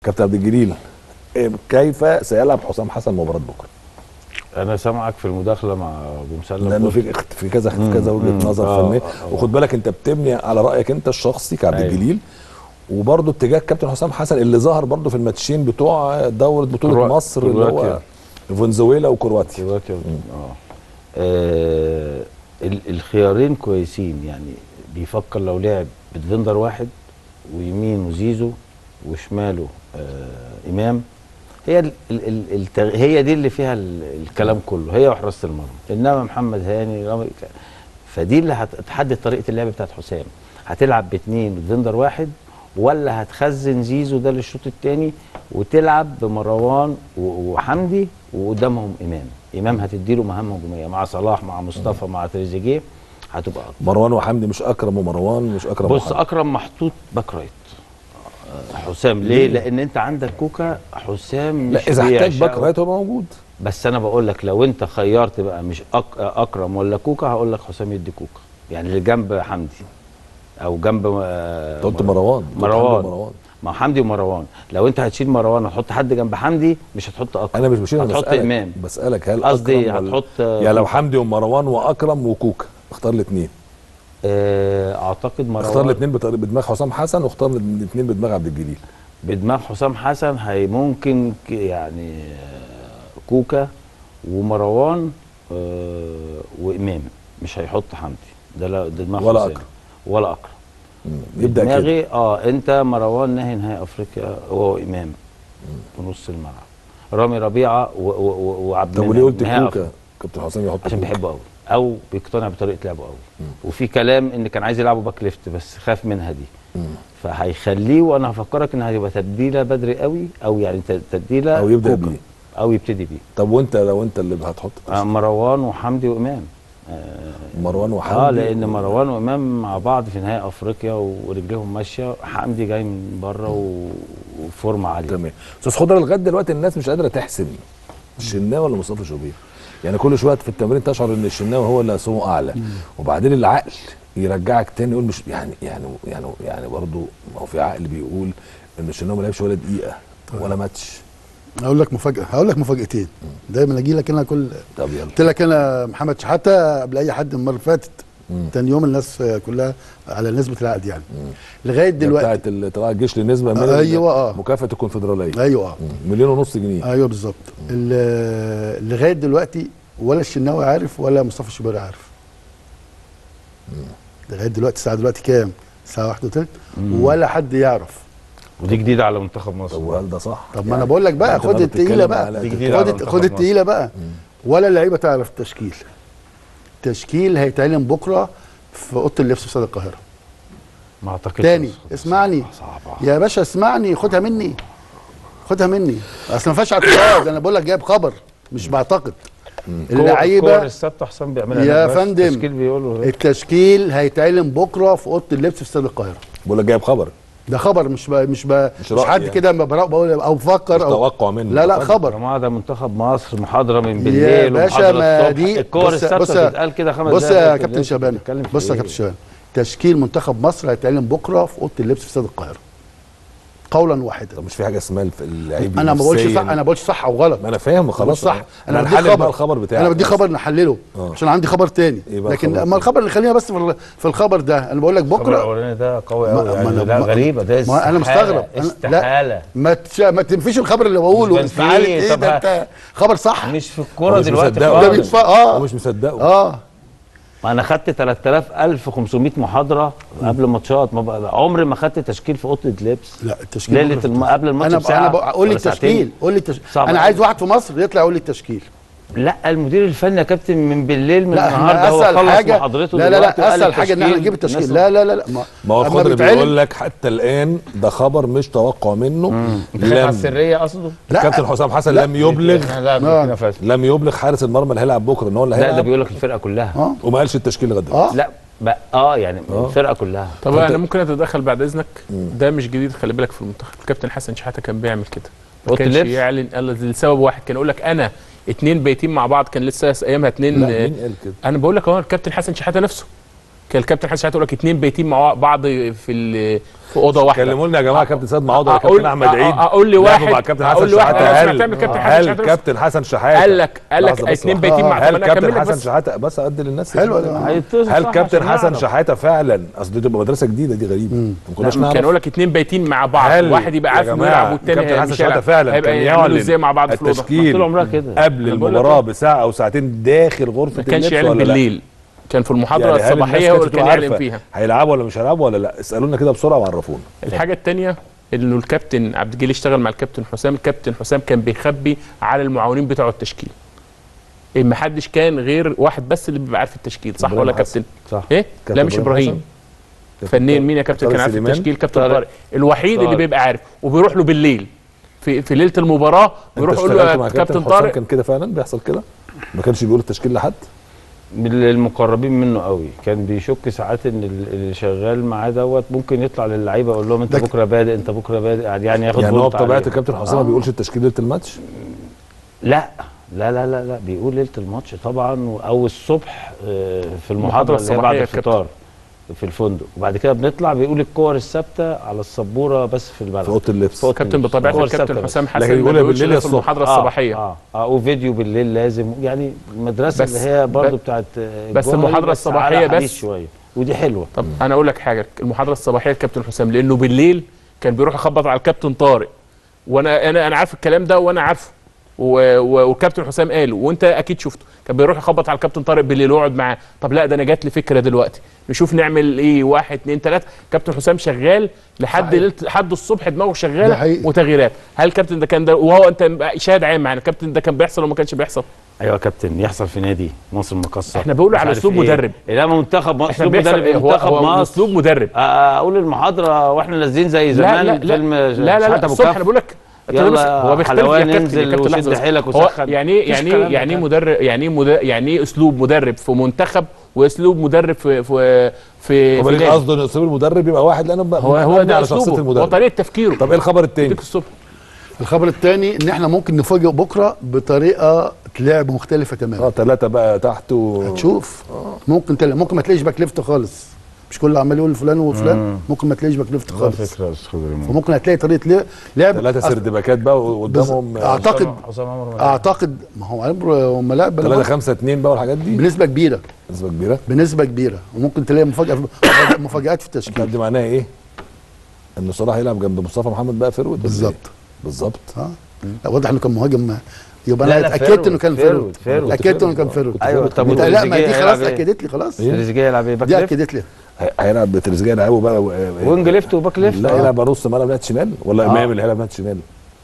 كابتن عبد الجليل إيه، كيف سيلعب حسام حسن مباراه بكره؟ انا سامعك في المداخله مع ابو مسلم لانه قلت- في اخت- في كذا في كذا مم، وجهه نظر آه، فنيه آه، وخد بالك انت بتبني على رايك انت الشخصي كعبد أيوة. الجليل وبرضه اتجاه كابتن حسام حسن اللي ظهر برضه في الماتشين بتوع دوره بطوله كروات- مصر اللي هو كرواتيا. فنزويلا وكرواتيا دلوقتي اه آه، ال- الخيارين كويسين يعني بيفكر لو لعب بدفندر واحد ويمينه زيزو وشماله آه امام هي ال ال ال التغ... هي دي اللي فيها ال الكلام كله هي وحراسه المرمى انما محمد هاني رامي- فدي اللي هتحدد طريقه اللعب بتاعت حسام هتلعب باثنين بدفندر واحد ولا هتخزن زيزو ده للشوط الثاني وتلعب بمروان و- وحمدي وقدامهم امام امام هتديله مهام هجوميه مع صلاح مع مصطفى مع تريزيجيه هتبقى أكتر. مروان وحمدي مش اكرم ومروان مش اكرم بص وحمدي. اكرم محطوط باك رايت آه، حسام ليه لان انت عندك كوكا حسام لا مش اذا احتاج بيعشقه. باك رايت هو موجود بس انا بقول لك لو انت خيرت بقى مش أك... اكرم ولا كوكا هقول لك حسام يدي كوكا يعني اللي جنب حمدي او جنب آه، أنت قلت مر- مروان قلت حمدي مروان ومروان. ما حمدي ومروان لو انت هتشيل مروان وتحط حد جنب حمدي مش هتحط اكرم انا مش بشيل انا هتحط بسالك امام بسالك هل قصدي أكرم ولا- هتحط يعني لو حمدي ومروان واكرم وكوكا اختار الاثنين آه، اعتقد مروان اختار الاثنين بدماغ حسام حسن واختار الاثنين بدماغ عبد الجليل بدماغ حسام حسن هي ممكن ك- يعني آه، كوكا ومروان آه، وامام مش هيحط حمدي ده لا ده دماغ ولا حسام. أكرم. ولا اكرم يبدا كده دماغي اه انت مروان نهي نهائي افريقيا هو امام في نص الملعب رامي ربيعه و- و- و- وعبد طب وليه المنعم قلت نهائي كوكا أفريقيا. كابتن حسام يحط عشان كوكا. بيحبه قوي او بيقتنع بطريقه لعبه قوي وفي كلام ان كان عايز يلعبه باك ليفت بس خاف منها دي فهيخليه وانا هفكرك ان هيبقى تبديله بدري قوي او يعني ت- تبديله أو يبدأ كوكا. بيه. او يبتدي بيه طب وانت لو انت اللي هتحط آه، مروان وحمدي وامام آه، مروان وحمدي اه لان مروان وامام مع بعض في نهائي افريقيا ورجليهم ماشيه حمدي جاي من بره و- وفورمه عاليه تمام استاذ خضر لغايه دلوقتي الناس مش قادره تحسم الشناوي ولا مصطفى شوبير يعني كل شويه في التمرين تشعر ان الشناوي هو اللي اسمه اعلى وبعدين العقل يرجعك تاني يقول مش يعني يعني يعني يعني برضه ما هو في عقل بيقول ان الشناوي ما لعبش ولا دقيقه ولا ماتش هقول لك مفاجاه هقول لك مفاجاتين دايما اجي لك انا كل طب يلا قلت لك انا محمد شحاته قبل اي حد المره اللي فاتت تاني يوم الناس كلها على نسبه العقد يعني لغايه دلوقتي بتاعت ال- طلع الجيش للنسبه من أيوة، آه. مكافاه الكونفدراليه ايوه اه مم. مليون ونص جنيه ايوه بالظبط ال- لغايه دلوقتي ولا الشناوي عارف ولا مصطفى شوبير عارف لغايه دلوقتي الساعه دلوقتي كام؟ الساعه 1 وثلث ولا حد يعرف ودي جديده على منتخب طب مصر وهل ده صح؟ طب ما انا بقول لك بقى أنت خد برضه التقيله بتتكلم بقى على- دي جديدة على خد منتخب خد مصر. التقيله بقى ولا اللعيبه تعرف التشكيل تشكيل هيتعلن بكره في اوضه اللبس في استاد القاهره ما اعتقدش تاني صعبة. اسمعني صعبه يا باشا اسمعني خدها مني خدها مني اصل ما فيهاش اعتراض انا بقول لك جايب خبر مش بعتقد الكور اللعيبه الثابته حسام بيعملها يا هناك بس فندم. التشكيل بيقولوا التشكيل هيتعلن بكره في اوضه اللبس في استاد القاهره بقول لك جايب خبر ده خبر مش ب... مش ب... مش مش, رأي حد يعني. كده بقرا بقول او بفكر مش او توقع منه لا لا فاهم؟ يا خبر جماعه ده منتخب مصر محاضره من يا بالليل باشا ومحاضره ما الصبح دي الكور بص- الثابته بص- بتتقال كده خمس بص دقايق يا في كابتن الليل. شبانه بتتكلم في بص يا إيه؟ كابتن شبانه تشكيل منتخب مصر هيتعلن بكره في اوضه اللبس في استاد القاهره قولا واحدا طب مش في حاجه اسمها الف- اللعيب انا ما بقولش نفسياً؟ صح انا ما بقولش صح او غلط ما انا فاهم خلاص صح انا بديك هنحلل بقى الخبر بتاعك انا بدي بس. خبر نحلله آه. عشان عندي خبر تاني إيه بقى لكن الخبر اما الخبر اللي خلينا بس في ال- في الخبر ده انا بقول لك الخبر بكره الاولاني ده قوي ما- قوي ما يعني أنا- لا ما- غريبه ده ما انا استحالة- مستغرب أنا- استحاله لا ما تش... ما تنفيش الخبر اللي بقوله مش انفعالة بنفيه، ايه طب ده ها- انت خبر صح مش في هو الكوره مش دلوقتي مصدقه. ده خالص. بيتف... اه هو مش مصدقه اه ما انا خدت 3500 محاضره قبل ماتشات ما بقى عمري ما خدت تشكيل في اوضه لبس لا التشكيل ليله بكرة الم... قبل الماتش انا بساعه انا بق- قول لي ولا ساعتين. التشكيل قول لي التشكيل صعب انا أوي. عايز واحد في مصر يطلع يقول لي التشكيل لا المدير الفني يا كابتن من بالليل من لا النهارده احنا هو اسهل خلص حاجه محاضرته لا لا دلوقتي لا وقال اسهل حاجه ان احنا نجيب التشكيل الناس- لا لا لا لا ما هو أما خضر بيتعلن- بيقول لك حتى الان ده خبر مش توقع منه انت خايف على لم السريه قصده لا كابتن حسام حسن لا. لم يبلغ لا آه. بوركينا فاسو لم يبلغ حارس المرمى اللي هيلعب بكره ان هو اللي لا ده هيلعب بيقول لك الفرقه كلها اه وما قالش التشكيل لغايه دلوقتي اه لا بقى اه يعني الفرقه كلها طب فأنت- انا ممكن اتدخل بعد اذنك ده مش جديد خلي بالك في المنتخب الكابتن حسن شحاته كان بيعمل كده ما أوضة كانش اللبس؟ يعلن قال لسبب واحد كان يقول لك انا اتنين بايتين مع بعض كان لسه ايامها اتنين لا آه، مين قال كده انا بقول لك اهو الكابتن حسن شحاته نفسه كان الكابتن حسن شحاته يقول لك اثنين بايتين مع بعض في ال- في اوضه واحده كلمونا يا جماعه كابتن سيد معوض ولا أقول- كابتن احمد أ- عيد أ- أقول لي لعبوا واحد- مع كابتن أقول حسن لي واحد- شحاته أنا هل سمعت من كابتن حسن هل شحاتة بس. كابتن حسن شحاته قال لك قال لك لحظة بس اثنين واحدة. بايتين مع هل طب أنا كابتن أكمل لك حسن بس. شحاته بس ادي للناس حلو ده. هيتصل هل صح كابتن عشان حسن نعرف. شحاته فعلا اصل دي تبقى مدرسه جديده دي غريبه ما كناش كان نعرف يقول لك اثنين بايتين مع بعض هل واحد يبقى يا عارف انه جماعة يلعب والتاني كابتن حسن مش شحاته هيلعب. فعلا هيبقى كان يعملوا يعلن ازاي مع بعض في الاوضه التشكيل طول عمرها كده قبل أنا بقول لك المباراه إيه. بساعه او ساعتين داخل غرفه ما كانش اللبس يعلن ولا لا؟ بالليل كان في المحاضره يعني هل الصباحيه الناس هو كانت اللي كان بتبقى يعلن عارفة فيها هيلعبوا ولا مش هيلعبوا ولا لا اسالونا كده بسرعه وعرفونا الحاجه الثانيه انه الكابتن عبد الجليل اشتغل مع الكابتن حسام الكابتن حسام كان بيخبي على المعاونين بتوع التشكيل إيه ما حدش كان غير واحد بس اللي بيبقى عارف التشكيل صح إبراهيم ولا حسن. كابتن صح ايه كابتن لا مش ابراهيم فنان مين يا كابتن طارق كان عارف سليمان؟ التشكيل كابتن طارق. طارق الوحيد اللي طارق. بيبقى عارف وبيروح له بالليل في في ليله المباراه بيروح انت يقول له اشتغلت مع يا كابتن كابتن حسام طارق كان كده فعلا بيحصل كده ما كانش بيقول التشكيل لحد من المقربين منه قوي كان بيشك ساعات ان ال- اللي شغال معاه دوت ممكن يطلع للعيبه يقول لهم انت ده- بكره بادئ انت بكره بادئ يعني ياخد يعني هو فولت بطبيعه عليه. الكابتن حسام ما بيقولش التشكيل ليله الماتش لا لا لا لا لا بيقول ليله الماتش طبعا و- او الصبح آه، في المحاضره اللي هي الصباحية بعد يا الفطار في الفندق وبعد كده بنطلع بيقول الكور الثابته على السبوره بس في الملعب في اوضه اللبس في أوضة كابتن اللبس. بطبيعه الكور الكابتن ثابتة بس. حسام حسن لكن ما يقولها بيقولش بالليل إلا يا في الصبح. المحاضره آه، الصباحيه اه اه وفيديو بالليل لازم يعني المدرسه بس- اللي هي برضو ب- بتاعت آه، بس الجوهري، المحاضرة على الصباحية حديث بس. شويه ودي حلوه طب انا اقول لك حاجه المحاضره الصباحيه الكابتن حسام لانه بالليل كان بيروح يخبط على الكابتن طارق وانا انا انا عارف الكلام ده وانا عارفه و- و- والكابتن حسام قاله وانت اكيد شفته كان بيروح يخبط على الكابتن طارق بالليل ويقعد معاه طب لا ده انا جات لي فكره دلوقتي نشوف نعمل ايه واحد اتنين تلاته كابتن حسام شغال لحد صحيح. ليله لحد الصبح دماغه ده شغاله حقيقي. وتغييرات هل الكابتن ده كان ده وهو انت شاهد عام يعني الكابتن ده كان بيحصل وما كانش بيحصل ايوه يا كابتن يحصل في نادي مصر المقصه احنا بنقول مش على عارف اسلوب إيه. مدرب. انما منتخب مصر احنا اسلوب بيحصل مدرب إيه؟ هو, منتخب هو مصر اسلوب مدرب آه، اقول المحاضره واحنا نازلين زي زمان لا لا فيلم لا لا, لا, شحاتة لا أبو الصبح كف. انا بقول لك يلا هو بيختلف يا حلوان كابتن يا انزل كابتن وشد لحظة بس. حيلك هو وسخن يعني ايه مفيش يعني الكلام ايه ده يعني ايه كان. مدرب يعني ايه مدرب يعني ايه اسلوب مدرب في منتخب واسلوب مدرب في في في, هو في ليه نادي. قصده ان اسلوب المدرب يبقى واحد لانه بقى هو هو مبني ده على شخصيه اسلوبه هو المدرب طريقه تفكيره طب ايه الخبر التاني يديك الصبح الخبر الثاني ان احنا ممكن نفاجئ بكره بطريقه لعب مختلفه اه تماما ثلاثه بقى تحت و... هتشوف ممكن تل... ممكن ما تلاقيش باك ليفت خالص مش كله عمال يقول فلان وفلان ممكن ما تلاقيش باك ليفت خالص فكره يا استاذ خضر إمام. وممكن هتلاقي طريقه لعب- لعب ثلاثه أص- سردباكات بقى وقدامهم بز- اعتقد حسام عمر ما اعتقد ما هو عمرو هم لاعب ثلاثه خمسه اثنين بقى والحاجات دي بنسبه كبيره نسبه كبيره بنسبه كبيره وممكن تلاقي مفاجاه مفاجات في طب التشكيل دي معناها ايه؟ ان صلاح يلعب جنب مصطفى محمد بقى فيرود ولا بالظبط إيه؟ بالظبط اه لا، واضح انه كان مهاجم يبقى لا، انا لا، اتاكدت فيرود، انه كان فيرود، فيرود فيرود. اتاكدت انه كان فيرود ايوه طب لا لا ما دي وتريزيجيه خلاص هيلعب إيه؟ اكدت لي خلاص إيه؟ تريزيجيه يلعب ايه باك دي ليفت اكدت لي هي- هيلعب بتريزيجيه يلعبه بقى و... وينج ليفت وباك ليفت لا آه. يلعب نص ملعب ناحيه شمال ولا آه. امام اللي هيلعب ناحيه شمال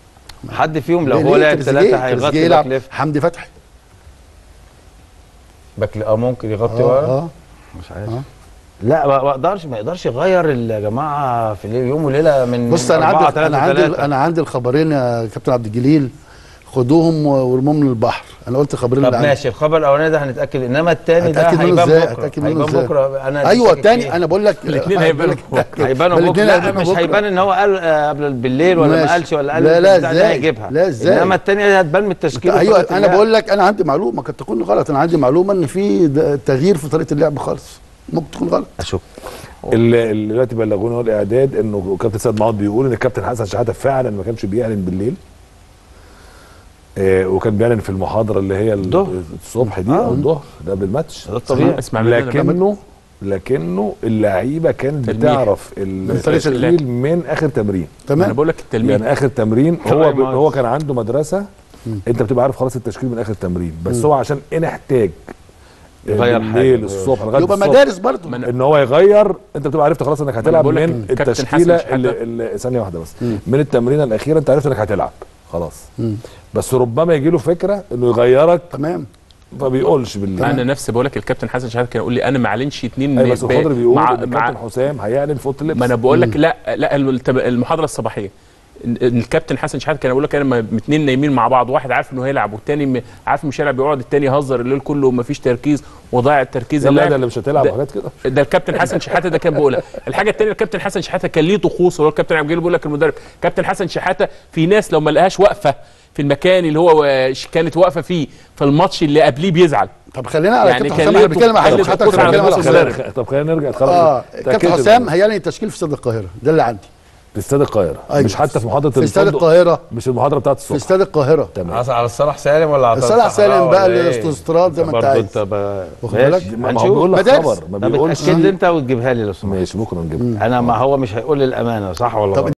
حد فيهم لو ليه- هو ليه؟ لعب تريزيجيه- ثلاثه تريزيجيه هيغطي باك يلعب ليفت حمدي فتحي باك اه ممكن يغطي اه ورا اه مش عارف آه. لا ما ما اقدرش ما يقدرش يغير يا جماعه في يوم وليله من بص انا أربعة، عندي تلاتة، انا عندي تلاتة. انا عندي الخبرين يا كابتن عبد الجليل خدوهم وارموهم للبحر انا قلت الخبرين طب اللي عندي ماشي الخبر الاولاني ده هنتاكد انما الثاني ده هتأكد منه هيبان إزاي؟ بكره هتأكد منه هيبان إزاي؟ بكره انا ايوه شاكك الثاني فيه. انا بقول لك الاتنين هيبانوا بكرة. هيبانوا الاتنين بكره لا هيبانوا مش بكرة. هيبان ان هو قال آه، قبل بالليل ولا ما ماشي. قالش ولا قال لا، لا، البتاع ده إزاي؟ هيجيبها لا، إزاي؟ انما الثانيه هتبان من التشكيل ايوه وطريقة انا اللعب. بقول لك انا عندي معلومه قد تكون غلط انا عندي معلومه ان في د- تغيير في طريقه اللعب خالص ممكن تكون غلط اشك اللي اللي دلوقتي بلغونا هو الاعداد انه كابتن سيد معوض بيقول ان الكابتن حسن شحاته فعلا ما كانش بيعلن بالليل آه وكان بيعلن في المحاضره اللي هي ال- الظهر. الصبح دي آه. او الظهر ده بالماتش ده الطبيعي اسمع مني أنا بقى. لكنه لكنه اللعيبه كانت تلميح. بتعرف طريقة التشكيل من اخر تمرين انا تمام بقول لك التلميذ يعني اخر تمرين هو طيب، ب... ما- هو كان عنده مدرسه انت بتبقى عارف خلاص التشكيل من اخر تمرين بس هو عشان ان احتاج يغير بالليل حاجة. الصبح لغايه يبقى الصبح مدارس برضه ما أنا- ان هو يغير انت بتبقى عرفت خلاص انك هتلعب بقول لك من كابتن حسن التشكيله شحاتة. اللي, اللي ثانيه واحده بس من التمرينه الاخيره انت عرفت انك هتلعب خلاص بس ربما يجي له فكره انه يغيرك تمام ما بيقولش بالليل انا نفسي بقول لك الكابتن حسن شحاته كان يقول لي انا ما اعلنش اتنين ايوه بس الخضر بيقول مع ان مع الكابتن حسام هيعلن في اوضه اللبس ما انا بقول لك لا لا الم- التب- المحاضره الصباحيه إن- إن الكابتن حسن شحاته كان بيقول لك انا لما اتنين نايمين مع بعض واحد عارف انه هيلعب والتاني م- عارف مش هيلعب يقعد التاني يهزر الليل كله ومفيش تركيز وضايع التركيز ده اللاعب. اللي مش هتلعب ده- وحاجات كده ده الكابتن حسن شحاته ده كان بيقولها الحاجه الثانيه الكابتن حسن شحاته كان ليه طقوس هو الكابتن عبد الجليل بيقول لك المدرب كابتن حسن شحاته في ناس لو ما لقاهاش واقفه في المكان اللي هو آه، كانت واقفه فيه في الماتش اللي قبليه بيزعل طب خلينا على يعني كابتن كان حسام ليه احنا بنتكلم طقوس- على كان ليه حتى طقوس على بنتكلم على نفس حسام المدرب. طب خلينا نرجع خلاص اه تأكدوا كابتن من حسام ده. هيعلن التشكيل في استاد القاهره ده اللي عندي في استاد القاهره أيوة. مش حتى في محاضره في استاد الفندق القاهره مش المحاضره بتاعت في الصبح استاد القاهره تمام على الصلاح سالم ولا على الصلاح الصحراء سالم بقى ولا إيه؟ الاستطراد زي ما انت برضه عايز. انت بقى واخد ماشي، بالك؟ ما هو هنشوف. بيقول لك مدارس. خبر ما طب بيقولش اتاكد لي انت وتجيبها لي لو سمحت ماشي بكره نجيبها انا ما هو مش هيقول لي الامانه صح ولا طب غلط